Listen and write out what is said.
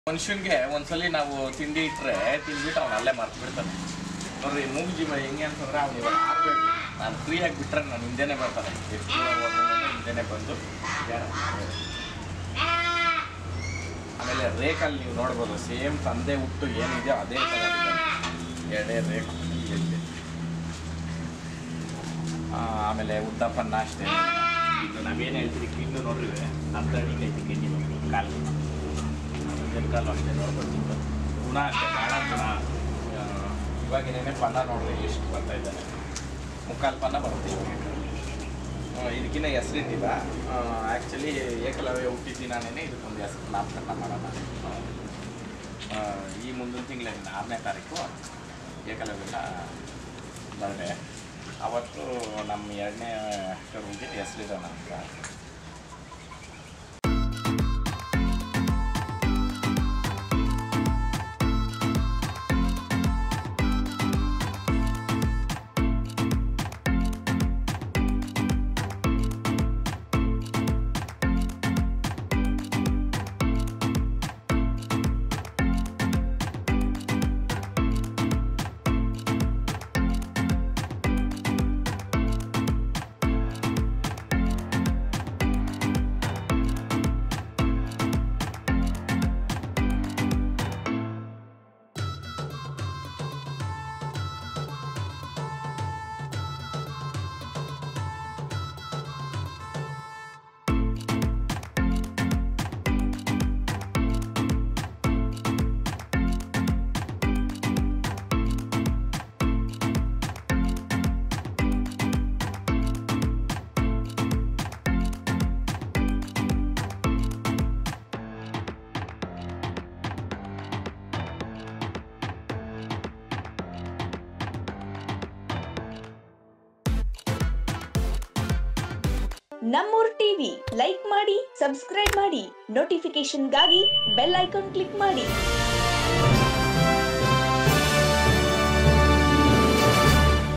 ಮನುಷ್ಯನ್ಗೆ ಒಂದ್ಸಲಿ ನಾವು ತಿಂಡಿ ಇಟ್ರೆ ತಿಂದ್ಬಿಟ್ಟು ಅವ್ನು ಅಲ್ಲೇ ಮರ್ತು ಬಿಡ್ತಾನೆ ನೋಡ್ರಿ ಮೂಗು ಜೀವ ಹೆಂಗೆ ಅಂತಂದ್ರೆ ಅವ್ನು ಇವಾಗ ಆಡ್ಬೇಕು ನಾನು ಫ್ರೀಯಾಗಿ ಬಿಟ್ರೆ ನಾನು ಹಿಂದೆನೇ ಬರ್ತಾನೆ ಎಷ್ಟು ದೂರ ಹೋದ್ರೂ ಹಿಂದೆನೇ ಬಂದು ಯಾರ ಆಮೇಲೆ ರೇಖಲ್ಲಿ ನೀವು ನೋಡ್ಬೋದು ಸೇಮ್ ತಂದೆ ಹುಟ್ಟು ಏನಿದೆಯೋ ಅದೇ ಥರ ಇದ್ದಾನೆ. ಎರಡೇ ರೇಖು ಎಲ್ಲಿ ಆಮೇಲೆ ಉದ್ದಪ್ಪನ್ನ ಅಷ್ಟೇ ಇದು ನಾವೇನು ಹೇಳ್ತೀವಿ ಕಿಂಡು ನೋಡ್ರಿ ಅರ್ಧ ಅಡಿಗೆ ಐತಿ ಕಿಂಡಿ ಕಾಲು ಕಾಲು ಅಷ್ಟೇ ನೋಡ್ಬೋದು ಗುಣ ಅಷ್ಟೇ ಭಾಳ ಗುಣ ಆ, ಇವಾಗಿನೇನೆ ಪನ್ನ ನೋಡ್ರಿ ಎಷ್ಟು ಬರ್ತಾ ಇದ್ದಾನೆ ಮುಕ್ಕಾಲು ಪನ್ನ ಬರುತ್ತೆ ಇವಾಗ ಆ, ಇದಕ್ಕಿಂತ ಹೆಸರಿಟ್ಟಿಲ್ಲ ಆ್ಯಕ್ಚುಲಿ ಏಕಲವ್ಯ ಹುಟ್ಟಿದ ದಿನಾನೇ ಇದಕ್ಕೊಂದು ಹೆಸರು ನಾಮಕರಣ ಮಾಡೋಣ ಆ, ಈ ಮುಂದಿನ ತಿಂಗಳ ಆರನೇ ತಾರೀಕು ಏಕಲವ್ಯನ ಬರ್ಡೇ ಅವತ್ತು ನಮ್ಮ ಎರಡನೇ ಹುಡುಗಿ ಹೆಸರಿದ್ದಾನೆ ಅಂತ ನಮ್ಮೂರ್ ಟಿವಿ ಲೈಕ್ ಮಾಡಿ ಸಬ್ಸ್ಕ್ರೈಬ್ ಮಾಡಿ ನೋಟಿಫಿಕೇಶನ್ಗಾಗಿ ಬೆಲ್ ಐಕಾನ್ ಕ್ಲಿಕ್ ಮಾಡಿ